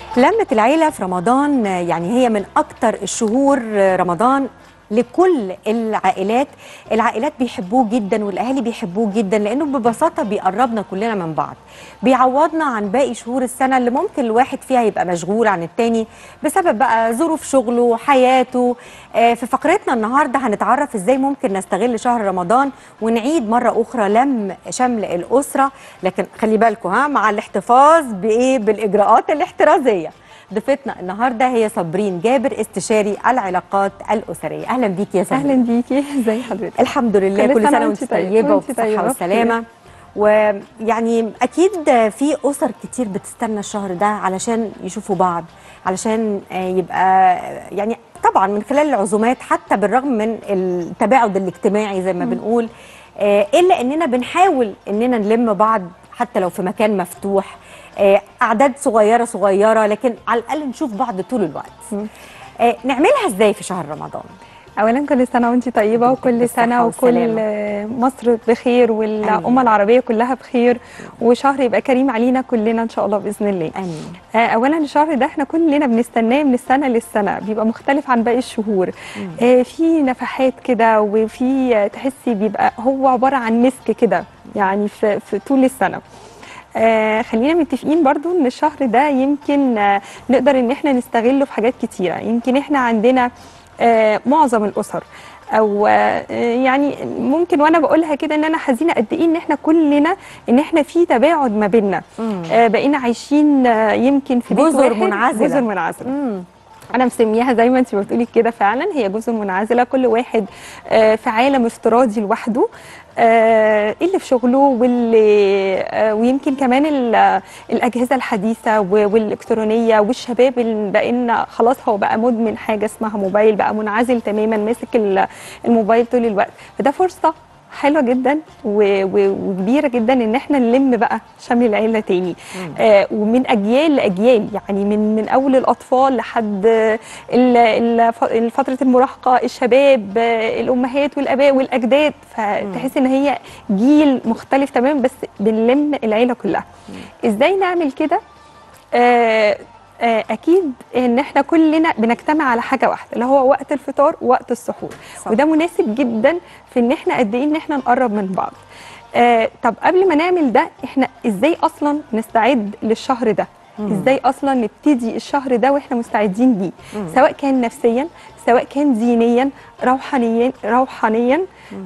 لمة العيلة في رمضان يعني هي من أكتر الشهور رمضان لكل العائلات العائلات بيحبوه جدا والأهالي بيحبوه جدا لأنه ببساطة بيقربنا كلنا من بعض بيعوضنا عن باقي شهور السنة اللي ممكن الواحد فيها يبقى مشغول عن التاني بسبب بقى ظروف شغله حياته آه، في فقرتنا النهاردة هنتعرف إزاي ممكن نستغل شهر رمضان ونعيد مرة أخرى لم شمل الأسرة لكن خلي بالكم ها مع الاحتفاظ بإيه بالإجراءات الاحترازية ضيفتنا النهارده هي صابرين جابر استشاري العلاقات الاسريه اهلا بيكي يا صابرين اهلا بيكي ازي حضرتك الحمد لله كل كل سنة سنه وانت وانت طيبة. طيبه وانت وبصحه طيبة وسلامه ويعني اكيد في اسر كتير بتستنى الشهر ده علشان يشوفوا بعض علشان آه، يبقى يعني طبعا من خلال العزومات حتى بالرغم من التباعد الاجتماعي زي ما بنقول آه، الا اننا بنحاول اننا نلم بعض حتى لو في مكان مفتوح آه، اعداد صغيره صغيره لكن على الاقل نشوف بعض طول الوقت آه، نعملها ازاي في شهر رمضان اولا كل سنه وانت طيبه وكل بالصحة سنه وكل والسلامة. مصر بخير والامه آمين. العربيه كلها بخير وشهر يبقى كريم علينا كلنا ان شاء الله باذن الله امين آه، اولا الشهر ده احنا كلنا بنستناه من السنه للسنه بيبقى مختلف عن باقي الشهور آه، في نفحات كده وفي آه، تحسي بيبقى هو عباره عن مسك كده يعني في, في طول السنه آه خلينا متفقين برضو ان الشهر ده يمكن آه نقدر ان احنا نستغله في حاجات كتيره يمكن احنا عندنا آه معظم الاسر او آه يعني ممكن وانا بقولها كده ان انا حزينه قد ايه ان احنا كلنا ان احنا في تباعد ما بيننا آه بقينا عايشين آه يمكن في بيت جزر واحد منعزلة. جزر منعزله مم. انا مسمياها زي ما انت بتقولي كده فعلا هي جزر منعزله كل واحد آه، في عالم افتراضي لوحده آه، اللي في شغله واللي آه، ويمكن كمان ال- الاجهزه الحديثه و- والالكترونيه والشباب اللي بقينا خلاص هو بقى مدمن حاجه اسمها موبايل بقى منعزل تماما ماسك ال- الموبايل طول الوقت فده فرصه حلوه جدا و- و- وكبيره جدا ان احنا نلم بقى شمل العيله تاني آه ومن اجيال لاجيال يعني من من اول الاطفال لحد ال- ال- ف- فتره المراهقه الشباب آه، الامهات والاباء والاجداد فتحس ان هي جيل مختلف تماما بس بنلم العيله كلها ازاي نعمل كده آه آه، اكيد ان احنا كلنا بنجتمع على حاجه واحده اللي هو وقت الفطار ووقت السحور صح. وده مناسب جدا في ان احنا قد ايه ان احنا نقرب من بعض آه طب قبل ما نعمل ده احنا ازاي اصلا نستعد للشهر ده ازاي اصلا نبتدي الشهر ده واحنا مستعدين بيه سواء كان نفسيا سواء كان دينيا روحانيا روحانيا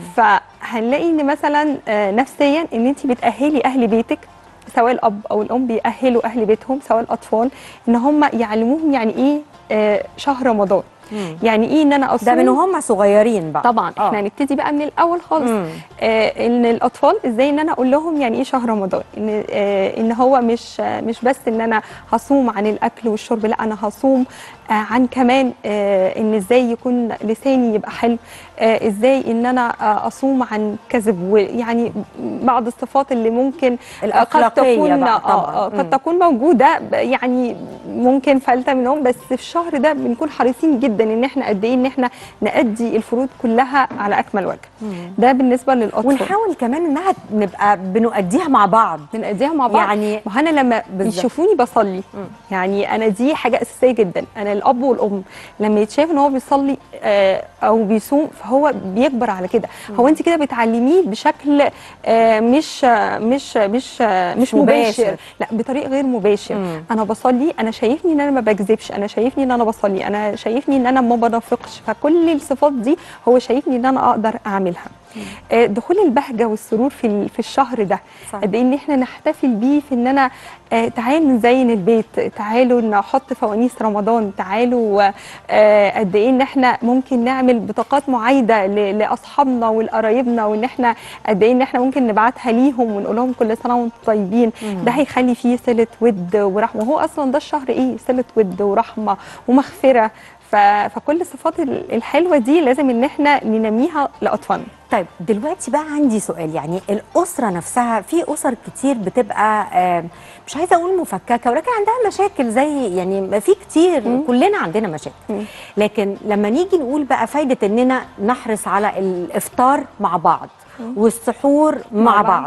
فهنلاقي ان مثلا آه، نفسيا ان انت بتاهلي اهل بيتك سواء الاب او الام بيأهلوا اهل بيتهم سواء الاطفال ان هم يعلموهم يعني ايه آه، شهر رمضان مم. يعني ايه ان انا اصوم ده من هم صغيرين بقى طبعا آه. احنا هنبتدي بقى من الاول خالص مم. آه ان الاطفال ازاي ان انا اقول لهم يعني ايه شهر رمضان ان آه ان هو مش آه مش بس ان انا هصوم عن الاكل والشرب لا انا هصوم آه عن كمان آه ان ازاي يكون لساني يبقى حلو آه ازاي ان انا آه اصوم عن كذب ويعني بعض الصفات اللي ممكن آه، قد الأخلاقية تكون بقى آه طبعاً. آه مم. قد تكون موجوده ب- يعني ممكن فلتة منهم بس في الشهر ده بنكون حريصين جدا ان احنا قد ايه ان احنا نأدي الفروض كلها على اكمل وجه ده بالنسبه للاطفال ونحاول كمان انها نبقى بنؤديها مع بعض بنأديها مع بعض يعني ما هو انا لما بالظبط. يشوفوني بصلي يعني انا دي حاجه اساسيه جدا انا الاب والام لما يتشاف ان هو بيصلي آه، او بيصوم فهو بيكبر على كده هو انت كده بتعلميه بشكل آه، مش آه، مش مش آه، مش مباشر. مباشر لا بطريق غير مباشر مم. انا بصلي انا شايفني ان انا ما بكذبش انا شايفني ان انا بصلي انا شايفني ان انا ما بنافقش فكل الصفات دي هو شايفني ان انا اقدر اعملها آه، دخول البهجه والسرور في ال- في الشهر ده صح. قد ايه ان احنا نحتفل بيه في ان انا آه تعالوا نزين البيت تعالوا نحط فوانيس رمضان تعالوا آه قد ايه ان احنا ممكن نعمل بطاقات معايده ل- لاصحابنا ولقرايبنا وان احنا قد ايه ان احنا ممكن نبعتها ليهم ونقول لهم كل سنه وانتم طيبين ده هيخلي فيه صله ود ورحمه وهو اصلا ده الشهر ايه صله ود ورحمه ومغفره ف- فكل الصفات ال- الحلوه دي لازم ان احنا ننميها لاطفالنا طيب دلوقتي بقى عندي سؤال يعني الأسرة نفسها في أسر كتير بتبقى آه، مش عايزة أقول مفككة ولكن عندها مشاكل زي يعني ما في كتير كلنا عندنا مشاكل مم. لكن لما نيجي نقول بقى فايدة إننا نحرص على الإفطار مع بعض والسحور مع مع بعض. بعض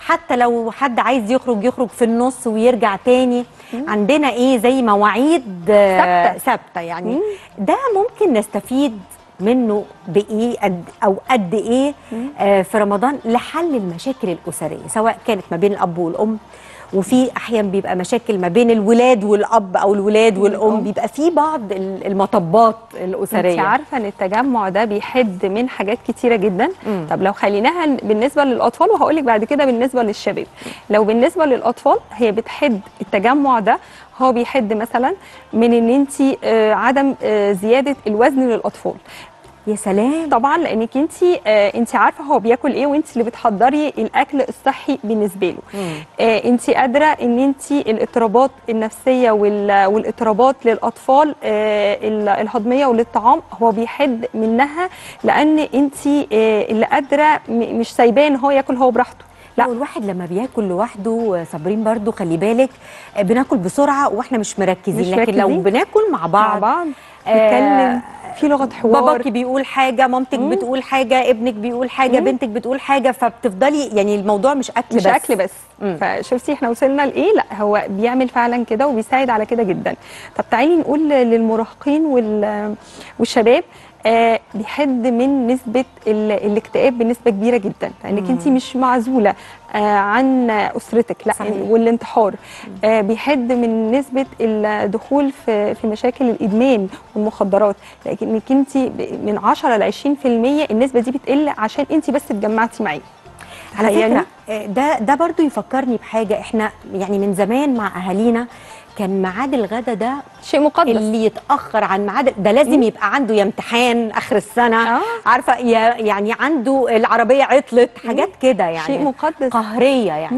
حتى لو حد عايز يخرج يخرج في النص ويرجع تاني عندنا ايه زي مواعيد آه، ثابتة. ثابته يعني ده ممكن نستفيد منه بايه قد او قد ايه آه في رمضان لحل المشاكل الاسريه سواء كانت ما بين الاب والام وفي احيان بيبقى مشاكل ما بين الولاد والاب او الولاد والام والأم. بيبقى في بعض ال- المطبات الاسريه انت عارفه ان التجمع ده بيحد من حاجات كتيره جدا مم. طب لو خليناها بالنسبه للاطفال وهقول لك بعد كده بالنسبه للشباب لو بالنسبه للاطفال هي بتحد التجمع ده هو بيحد مثلا من ان انت آه، عدم آه، زياده الوزن للاطفال يا سلام طبعا لانك انت انت عارفه هو بياكل ايه وانت اللي بتحضري الاكل الصحي بالنسبه له مم. آه، انت قادره ان انت الاضطرابات النفسيه وال- والاضطرابات للاطفال آه، ال- الهضميه وللطعام هو بيحد منها لان انت آه، اللي قادره م- مش سايباه ان هو ياكل هو براحته لا والواحد لما بياكل لوحده آه، صابرين برضو خلي بالك آه، بناكل بسرعه واحنا مش مركزين مش لكن لو مركزين. بناكل مع مع بعض بعض آه، نتكلم في لغه حوار باباكي بيقول حاجه مامتك مم. بتقول حاجه ابنك بيقول حاجه مم. بنتك بتقول حاجه فبتفضلي يعني الموضوع مش اكل مش بس اكل بس مم. فشفتي احنا وصلنا لايه لا هو بيعمل فعلا كده وبيساعد على كده جدا طب تعالي نقول للمراهقين وال- والشباب آه بيحد من نسبه ال- الاكتئاب بنسبه كبيره جدا لانك انت مش معزوله آه عن اسرتك لا صحيح. والانتحار آه بيحد من نسبه الدخول في في مشاكل الادمان والمخدرات لكنك انت من 10 ل 20% النسبه دي بتقل عشان انت بس اتجمعتي معاه على تخيلي؟ فكره آه، ده ده برضو يفكرني بحاجه احنا يعني من زمان مع اهالينا كان ميعاد الغدا ده شيء مقدس اللي يتاخر عن ميعاد ده لازم يبقى عنده يا امتحان اخر السنه آه. عارفه يا يعني عنده العربيه عطلت حاجات كده يعني شيء مقدس قهريه يعني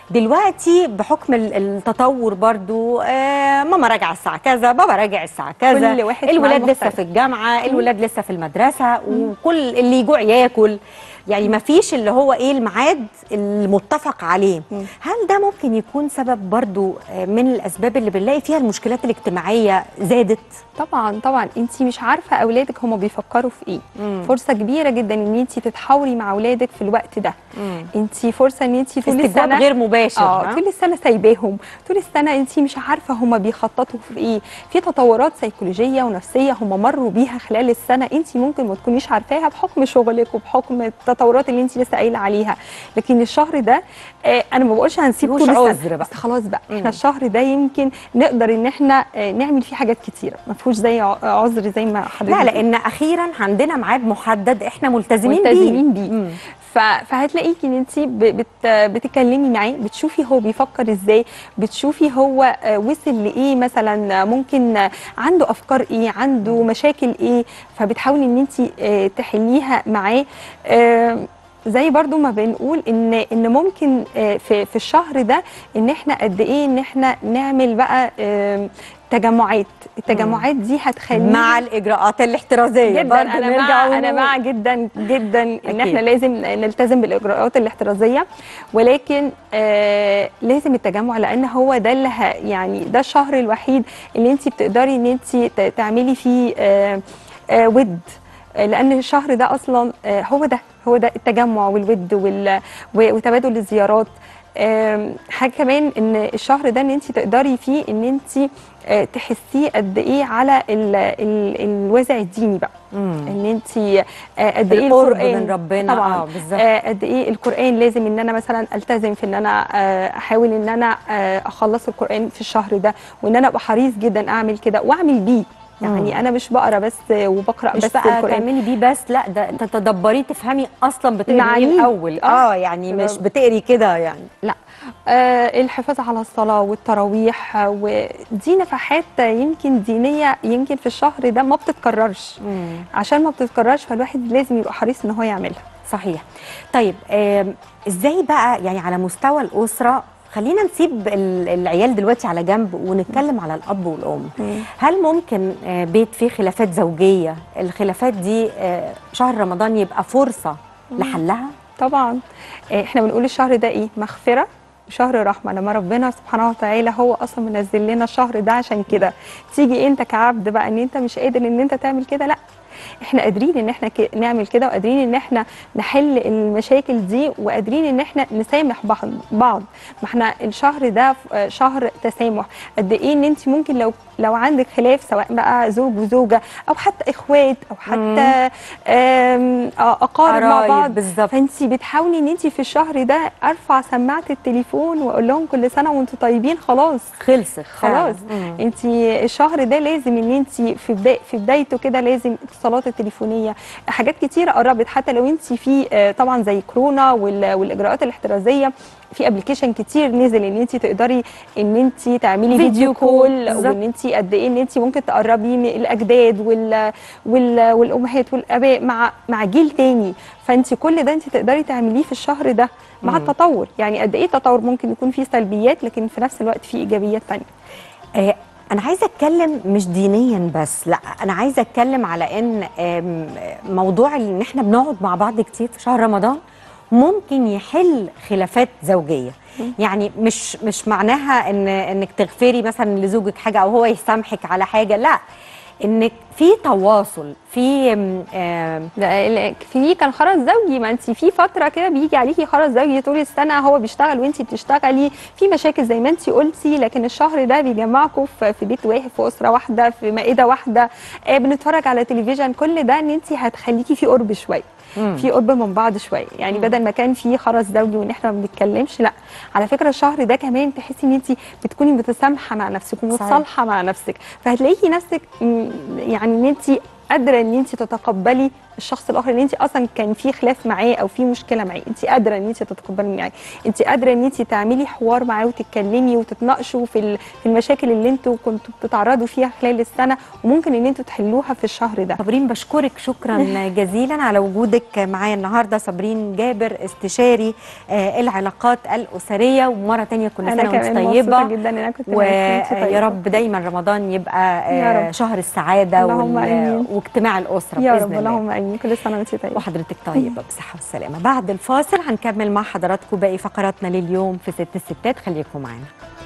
دلوقتي بحكم ال- التطور برضو آه ماما راجعه الساعه كذا بابا راجع الساعه كذا كل واحد في الولاد ميعاد لسه مختلف. في الجامعه الولاد لسه في المدرسه وكل اللي يجوع ياكل يعني ما فيش اللي هو ايه الميعاد المتفق عليه مم. هل ده ممكن يكون سبب برضو آه، من الاسباب اللي بنلاقي فيها المشكلات الاجتماعيه زادت طبعا طبعا انت مش عارفه اولادك هم بيفكروا في ايه مم. فرصه كبيره جدا ان انت تتحاوري مع اولادك في الوقت ده مم. انت فرصه ان انت طول استجواب السنه غير مباشر اه ها؟ طول السنه سايباهم طول السنه انت مش عارفه هم بيخططوا في ايه في تطورات سيكولوجيه ونفسيه هم مروا بيها خلال السنه انت ممكن ما تكونيش عارفاها بحكم شغلك وبحكم التطورات اللي انت لسه قايله عليها لكن الشهر ده آه انا ما بقولش هنسيب ملوش طول السنه عذر بقى. بس خلاص بقى مم. احنا الشهر ده يمكن نقدر ان احنا آه نعمل فيه حاجات كتيره ما فيهوش زي ع- عذر زي ما حضرتك لا بتقولي. لان اخيرا عندنا ميعاد محدد احنا ملتزمين بيه ملتزمين بيه. مم. ف- فهتلاقيكي ان انت بت بتتكلمي معاه بتشوفي هو بيفكر ازاي بتشوفي هو آه، وصل لايه مثلا آه، ممكن آه، عنده افكار ايه عنده مشاكل ايه فبتحاولي ان انت آه، تحليها معاه آه، زي برضو ما بنقول ان ان ممكن آه، في في الشهر ده ان احنا قد ايه ان احنا نعمل بقى آه، تجمعات التجمعات دي هتخلينا مع الاجراءات الاحترازيه جدا برضو انا نرجع مع ونقول. انا مع جدا جدا ان أكيد. احنا لازم نلتزم بالاجراءات الاحترازيه ولكن آه لازم التجمع لان هو ده اللي ه- يعني ده الشهر الوحيد اللي انت بتقدري ان انت ت- تعملي فيه آه آه ود آه، لان الشهر ده اصلا آه هو ده هو ده التجمع والود وال- و- وتبادل الزيارات آم، حاجه كمان ان الشهر ده ان انت تقدري فيه ان انت آه، تحسيه قد ايه على ال ال الوازع الديني بقى مم. ان انت آه، قد ايه القرب القران من ربنا طبعا اه بالظبط آه، قد ايه القران لازم ان انا مثلا التزم في ان انا آه، احاول ان انا آه، اخلص القران في الشهر ده وان انا ابقى حريص جدا اعمل كده واعمل بيه يعني مم. انا مش بقرا بس وبقرا مش بس بقى القران تعملي بيه بس لا ده انت تدبري تفهمي اصلا بتقري ايه معانيه. الاول آه. اه يعني مش بتقري كده يعني لا آه الحفاظ على الصلاة والتراويح آه، ودي نفحات يمكن دينية يمكن في الشهر ده ما بتتكررش عشان ما بتتكررش فالواحد لازم يبقى حريص ان هو يعملها صحيح طيب آم، ازاي بقى يعني على مستوى الاسره خلينا نسيب ال- العيال دلوقتي على جنب ونتكلم على الاب والام هل ممكن آه، بيت فيه خلافات زوجيه الخلافات دي آه، شهر رمضان يبقى فرصه لحلها طبعا آه، احنا بنقول الشهر ده ايه مغفرة شهر رحمة لما ربنا سبحانه وتعالى هو اصلا منزل لنا الشهر ده عشان كده تيجي انت كعبد بقى ان انت مش قادر ان انت تعمل كده لا احنا قادرين ان احنا ك- نعمل كده وقادرين ان احنا نحل المشاكل دي وقادرين ان احنا نسامح بعض بعض ما احنا الشهر ده ف- شهر تسامح قد ايه ان انت ممكن لو لو عندك خلاف سواء بقى زوج وزوجه او حتى اخوات او حتى آم، آه، اقارب مع قرايب بعض بالظبط فانت بتحاولي ان انت في الشهر ده ارفع سماعه التليفون واقول لهم كل سنه وانتم طيبين خلاص خلصت خلاص. فعلاً. مم. انت الشهر ده لازم ان انت في بدا في بدايته كده لازم اتصالات التليفونيه حاجات كتيره قربت حتى لو انت في آه، طبعا زي كورونا وال- والاجراءات الاحترازيه في ابلكيشن كتير نزل ان انت تقدري ان انت تعملي فيديو فيديو كول، كول بالظبط. وان انت قد ايه ان انت ممكن تقربي من الاجداد وال وال والامهات والاباء مع مع جيل تاني فانت كل ده انت تقدري تعمليه في الشهر ده مع مم. التطور يعني قد ايه تطور ممكن يكون فيه سلبيات لكن في نفس الوقت فيه ايجابيات تانية آه، انا عايزه اتكلم مش دينيا بس لا انا عايزه اتكلم على ان آم، موضوع ان احنا بنقعد مع بعض كتير في شهر رمضان ممكن يحل خلافات زوجيه يعني مش مش معناها ان انك تغفري مثلا لزوجك حاجه او هو يسامحك على حاجه لا انك في تواصل في آم، آم، ده ال- في كان خرز زوجي ما انت في فتره كده بيجي عليكي خرز زوجي طول السنه هو بيشتغل وانت بتشتغلي في مشاكل زي ما انت قلتي لكن الشهر ده بيجمعكم في في بيت واحد في اسره واحده في مائده واحده آه بنتفرج على تلفزيون كل ده ان انت هتخليكي في قرب شويه مم. في قرب من بعض شويه يعني بدل ما كان في خرز زوجي وان احنا ما بنتكلمش لا على فكره الشهر ده كمان تحسي ان انت بتكوني متسامحه مع نفسك ومتصالحه مع نفسك فهتلاقيكي نفسك م، يعني ان انت قادره ان انت تتقبلي الشخص الاخر ان انت اصلا كان في خلاف معاه او في مشكله معاه انت قادره ان انت تتقبلي معاه انت قادره ان انت تعملي حوار معاه وتتكلمي وتتناقشوا في ال- في المشاكل اللي انتوا كنتوا بتتعرضوا فيها خلال السنه وممكن ان انتوا تحلوها في الشهر ده صابرين بشكرك شكرا جزيلا على وجودك معايا النهارده صابرين جابر استشاري آه، العلاقات الاسريه ومره تانية كل انا سنه وانت كمان مبسوطه طيبه جدا ان انا كنت معاكي وانتي طيبة. ويا رب دايما رمضان يبقى يا آه، رب. شهر السعاده اللهم وال- آمين. واجتماع الاسره يا باذن رب الله اللهم امين كل سنه وانت طيبه وحضرتك طيبه بصحه والسلامه بعد الفاصل هنكمل مع حضراتكم باقي فقراتنا لليوم في ست الستات خليكم معانا